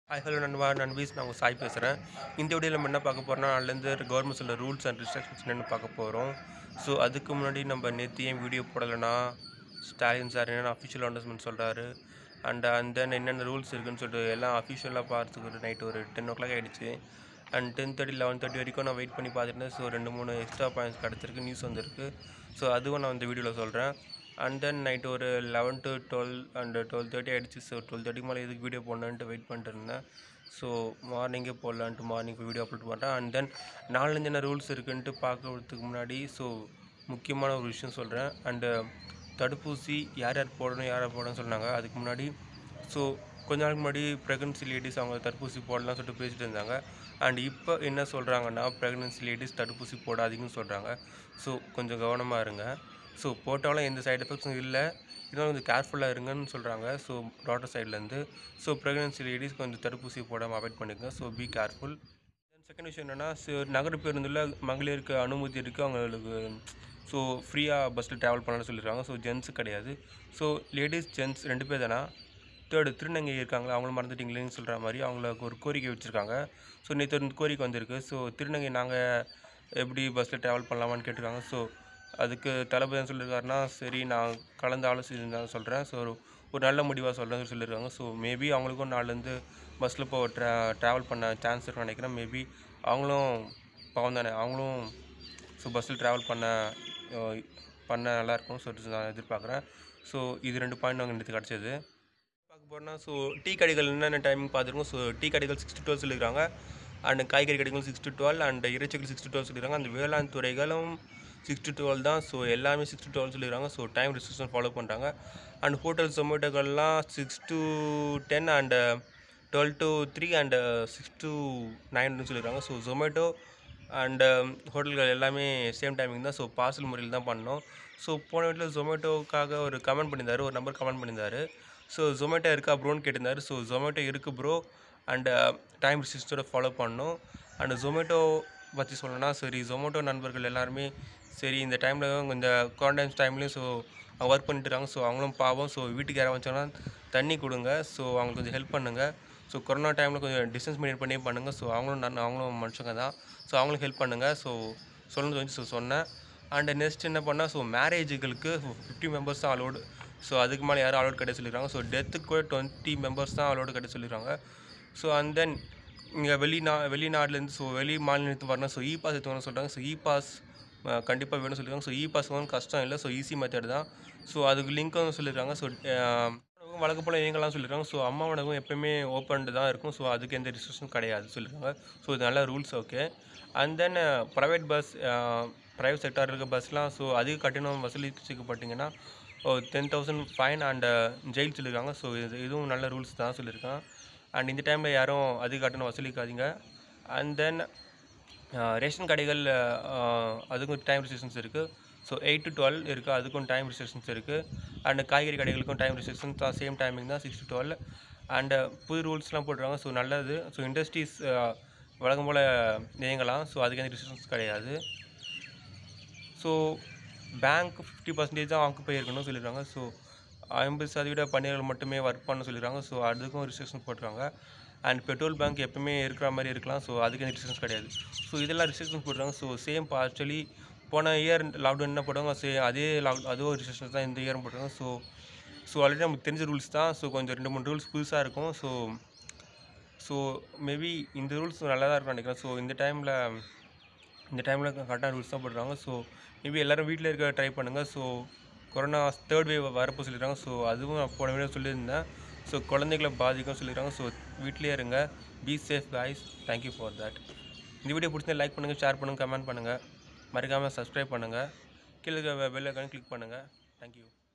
hi hello நண்பா நண்பீஸ் நான் உங்கள் சாய் பேசுகிறேன் இந்த வீடியோவில் நம்ம என்ன பார்க்க போகிறோம்னா அதுலேருந்து கவர்மெண்ட் சொல்ல ரூல்ஸ் அண்ட் ரெஸ்ட்ரிக்ஷன்ஸ் என்னென்னு பார்க்க போகிறோம் ஸோ அதுக்கு முன்னாடி நம்ம நேற்று ஏன் வீடியோ போடலைன்னா ஸ்டாலின் சார் என்னென்ன அஃபிஷியல் அனௌன்ஸ்மெண்ட் சொல்கிறாரு அண்ட் அண்ட் தென் என்னென்ன ரூல்ஸ் இருக்குன்னு சொல்லிட்டு எல்லாம் அஃபிஷியலாக பார்த்துக்கு ஒரு நைட் ஒரு டென் ஓ கிளாக் ஆகிடுச்சு and ten thirty eleven thirty வரைக்கும் நான் வெயிட் பண்ணி பார்த்துருந்தேன் ஸோ ரெண்டு மூணு எக்ஸ்ட்ரா பாயிண்ட்ஸ் கிடச்சிருக்கு நியூஸ் வந்திருக்கு ஸோ அதுவும் நான் இந்த வீடியோவில் சொல்கிறேன் அண்ட் தென் நைட் ஒரு eleven to twelve and twelve thirty ஆகிடுச்சு ஸோ டுவெல் தேர்ட்டிக்கு மேலே எதுக்கு வீடியோ போடணுன்ட்டு வெயிட் பண்ணிட்டு இருந்தேன் ஸோ மார்னிங்கே போடலான்ட்டு மார்னிங் வீடியோ அப்லோட் பண்ணுறேன் அண்ட் தென் நாலஞ்சு என்ன ரூல்ஸ் இருக்குன்ட்டு பார்க்கறதுக்கு முன்னாடி ஸோ முக்கியமான ஒரு விஷயம் சொல்கிறேன் அண்டு தடுப்பூசி யார் யார் போடணும் யார் யார் போடணும்னு சொன்னாங்க அதுக்கு முன்னாடி ஸோ கொஞ்ச நாளுக்கு முன்னாடி ப்ரெக்னன்சி லேடிஸ் அவங்க தடுப்பூசி போடலாம் சொல்லிட்டு பேசிட்டு இருந்தாங்க அண்ட் இப்போ என்ன சொல்கிறாங்கன்னா ப்ரெக்னன்சி லேடிஸ் தடுப்பூசி போடாதீங்கன்னு சொல்கிறாங்க ஸோ கொஞ்சம் கவனமாக இருங்க ஸோ போட்டாலும் எந்த சைடு எஃபெக்ட்ஸும் இல்லை இருந்தாலும் கொஞ்சம் கேர்ஃபுல்லாக இருங்கன்னு சொல்கிறாங்க ஸோ டாக்டர் சைட்லேருந்து ஸோ ப்ரெக்னன்சி லேடிஸ் கொஞ்சம் தடுப்பூசி போடாமல் அவாய்ட் பண்ணிக்கங்க ஸோ பி கேர்ஃபுல் செகண்ட் விஷயம் என்னென்னா நகர பேருந்தில் மகளிருக்கு அனுமதி இருக்குது அவங்களுக்கு ஸோ ஃப்ரீயாக பஸ்ஸில் ட்ராவல் பண்ணலாம்னு சொல்லியிருக்காங்க ஸோ ஜென்ஸு கிடையாது ஸோ லேடிஸ் ஜென்ஸ் ரெண்டு பேர் தானா தேர்டு திருநங்கை இருக்காங்களா அவங்கள மறந்துட்டீங்களேன்னு சொல்கிற மாதிரி அவங்களுக்கு ஒரு கோரிக்கை வச்சுருக்காங்க ஸோ நேற்று ஒரு கோரிக்கை வந்திருக்கு ஸோ திருநங்கை நாங்கள் எப்படி பஸ்ஸில் ட்ராவல் பண்ணலாமான்னு கேட்டிருக்காங்க ஸோ அதுக்கு தளபதி என்ன சொல்லியிருக்காருன்னா சரி நான் கலந்து ஆலோசனை சொல்கிறேன் ஸோ ஒரு ஒரு நல்ல முடிவாக சொல்கிறேன்னு சொல்லியிருக்காங்க ஸோ மேபி அவங்களுக்கும் நாலுலேருந்து பஸ்ஸில் இப்போ ட்ரா ட்ராவல் பண்ண சான்ஸ் இருக்குன்னு நினைக்கிறேன் மேபி அவங்களும் பாவம் தானே அவங்களும் ஸோ பஸ்ஸில் ட்ராவல் பண்ண அஹ், பண்ண நல்லாயிருக்கும் சொல்லிட்டு நான் எதிர்பார்க்குறேன் ஸோ இது ரெண்டு பாயிண்ட் அவங்க எடுத்து கிடச்சது பார்க்க போகிறோம்னா ஸோ டீ கடைகள் என்னென்ன டைமிங் பார்த்துருக்கோம் ஸோ டீ கடைகள் சிக்ஸ் டு டுவெல் சொல்லியிருக்காங்க அண்ட் காய்கறி கடைகள் சிக்ஸ் டு டுவெல் அண்ட் இறைச்சிகள் சிக்ஸ் டு டுவெல் சொல்லியிருக்காங்க அந்த வேளாண் துறைகளும் சிக்ஸ் டு டுவெல் தான் ஸோ எல்லாமே சிக்ஸ் டு டுவெல் சொல்லியிருக்காங்க ஸோ டைம் ரெஸ்ட்ரிக்ஷன் ஃபாலோ பண்ணுறாங்க அண்ட் ஹோட்டல் ஜொமேட்டோக்கள்லாம் six to ten and twelve to three and six to nine சொல்லியிருக்காங்க ஸோ ஜொமேட்டோ அண்ட் ஹோட்டல்கள் எல்லாமே சேம் டைமிங் தான் ஸோ பார்சல் முறையில் தான் பண்ணோம் ஸோ போன வீட்டில் ஜொமேட்டோக்காக ஒரு கமெண்ட் பண்ணியிருந்தாரு ஒரு நம்பர் கமெண்ட் பண்ணியிருந்தாரு ஸோ ஜொமேட்டோ இருக்கா ப்ரோன்னு கேட்டிருந்தாரு ஸோ ஜொமேட்டோ இருக்குது ப்ரோ அண்ட் டைம் ரெஸ்ட்ரிக்ஷனோட ஃபாலோ பண்ணணும் அண்ட் ஜொமேட்டோ பற்றி சொல்லணும்னா சரி ஜொமேட்டோ நண்பர்கள் எல்லாருமே சரி இந்த டைமில் இந்த குவாரண்டைன்ஸ் டைம்லேயும் ஸோ அவங்க ஒர்க் பண்ணிட்டு இருக்காங்க ஸோ அவங்களும் பாவம் ஸோ வீட்டுக்கு யாராவது வச்சாங்கன்னா தண்ணி கொடுங்க ஸோ அவங்களுக்கு கொஞ்சம் ஹெல்ப் பண்ணுங்கள் ஸோ கொரோனா டைமில் கொஞ்சம் டிஸ்டன்ஸ் மெயின்டைன் பண்ணி பண்ணுங்கள் ஸோ அவங்களும் நான் அவங்களும் மனுஷங்க தான் ஸோ அவங்களும் ஹெல்ப் பண்ணுங்கள் ஸோ சொல்லணும்னு வந்து ஸோ சொன்னேன் அண்ட் நெக்ஸ்ட் என்ன பண்ணால் ஸோ மேரேஜுகளுக்கு ஃபிஃப்டி மெம்பர்ஸ் தான் அலோடு ஸோ அதுக்கு மேலே யாரும் அலோட் கிடையாது சொல்லியிருக்காங்க ஸோ டெத்துக்கு கூட டுவெண்ட்டி மெம்பர்ஸ் தான் அலோடு கிடையாது சொல்லியிருக்காங்க ஸோ அண்ட் தென் இங்கே வெளிநா வெளிநாட்டிலேருந்து ஸோ வெளி மாநிலத்துக்கு வரணும் ஸோ இ பாஸ் எடுத்துக்கணும்னு சொல்கிறாங்க ஸோ இ பாஸ் கண்டிப்பாக வேணும்னு சொல்லியிருக்காங்க ஸோ இ பாஸ் வந்து கஷ்டம் இல்லை ஸோ ஈஸி மெத்தட் தான் ஸோ அதுக்கு லிங்க்கும் சொல்லியிருக்காங்க ஸோ வழக்கு போல் இயங்கலாம் சொல்லியிருக்காங்க ஸோ அம்மா உணவகம் எப்பயுமே ஓப்பன்டு தான் இருக்கும் ஸோ அதுக்கு எந்த ரெஸ்ட்ரிக்ஷன் கிடையாது சொல்லியிருக்காங்க ஸோ இது நல்ல rules okay and then private bus private sector இருக்க பஸ்லாம் ஸோ அதிக கட்டணம் வசூலிச்சுக்கப்பட்டீங்கன்னா ten thousand fine and jail சொல்லியிருக்காங்க ஸோ இது இதுவும் நல்ல ரூல்ஸ் தான் சொல்லியிருக்காங்க அண்ட் இந்த டைமில் யாரும் அதிக கட்டணம் வசூலிக்காதீங்க அண்ட் தென் ரேஷன் கடைகள் அஹ், அதுக்கும் டைம் ரெஸ்ட்ரிக்ஷன்ஸ் இருக்குது ஸோ எயிட் டு டுவெல் இருக்குது அதுக்கும் டைம் ரெஸ்ட்ரிக்ஷன்ஸ் இருக்குது அண்ட் காய்கறி கடைகளுக்கும் டைம் ரெஸ்ட்ரிக்ஷன்ஸ் தான் சேம் டைமிங் தான் சிக்ஸ் டு டுவெல் அண்ட் புது ரூல்ஸ்லாம் போட்டுருக்காங்க ஸோ நல்லது ஸோ இண்டஸ்ட்ரீஸ் வழக்கம் போல் இயங்கலாம் ஸோ அதுக்கு எந்த ரெஸ்ட்ரிக்ஷன்ஸ் கிடையாது ஸோ பேங்க் ஃபிஃப்டி பர்சன்டேஜ் தான் ஆக்குப்பை இருக்கணும்னு சொல்லியிருக்காங்க ஸோ ஐம்பது சதவீத பணியாளர்கள் மட்டுமே ஒர்க் பண்ண சொல்லியிருக்காங்க ஸோ அதுக்கும் ரெஸ்ட்ரிக்ஷன் போட்டிருக்காங்க அண்ட் பெட்ரோல் பேங்க் எப்பவுமே இருக்கிற மாதிரி இருக்கலாம் ஸோ அதுக்கு எந்த ரெஸ்ட்ரிக்ஷன்ஸ் கிடையாது ஸோ இதெல்லாம் ரெஸ்ட்ரிக்ஷன்ஸ் போட்டுருக்காங்க ஸோ சேம் ஆக்சுவலி போன இயர் லாக்டவுன் என்ன போட்டாங்க சே அதே லாக் அதுவும் ரெஸ்ட்ரிக்ஷன்ஸ் தான் இந்த இயரும் போட்டிருக்காங்க ஸோ ஸோ ஆல்ரெடி நமக்கு தெரிஞ்ச ரூல்ஸ் தான் ஸோ கொஞ்சம் ரெண்டு மூணு ரூல்ஸ் புதுசாக இருக்கும் ஸோ ஸோ மேபி இந்த ரூல்ஸ் நல்லா தான் இருக்கும்னு நினைக்கிறேன் ஸோ இந்த டைமில் இந்த டைமில் கரெக்டான ரூல்ஸ் தான் போட்டுருக்காங்க ஸோ மேபி எல்லோரும் வீட்டில் இருக்க ட்ரை பண்ணுங்கள் ஸோ கொரோனா தேர்ட் வேவ் வரப்போ சொல்லியிருக்காங்க ஸோ அதுவும் நான் போன வீடியோ சொல்லியிருந்தேன் ஸோ குழந்தைகளை பாதிக்கும் சொல்லியிருக்காங்க ஸோ வீட்டிலே இருங்க be safe guys thank you for that இந்த வீடியோ பிடிச்சா லைக் பண்ணுங்கள் ஷேர் பண்ணுங்கள் கமெண்ட் பண்ணுங்கள் மறக்காமல் சப்ஸ்கிரைப் பண்ணுங்கள் கீழே இருக்க பெல் ஐக்கான கிளிக் பண்ணுங்கள் தேங்க்யூ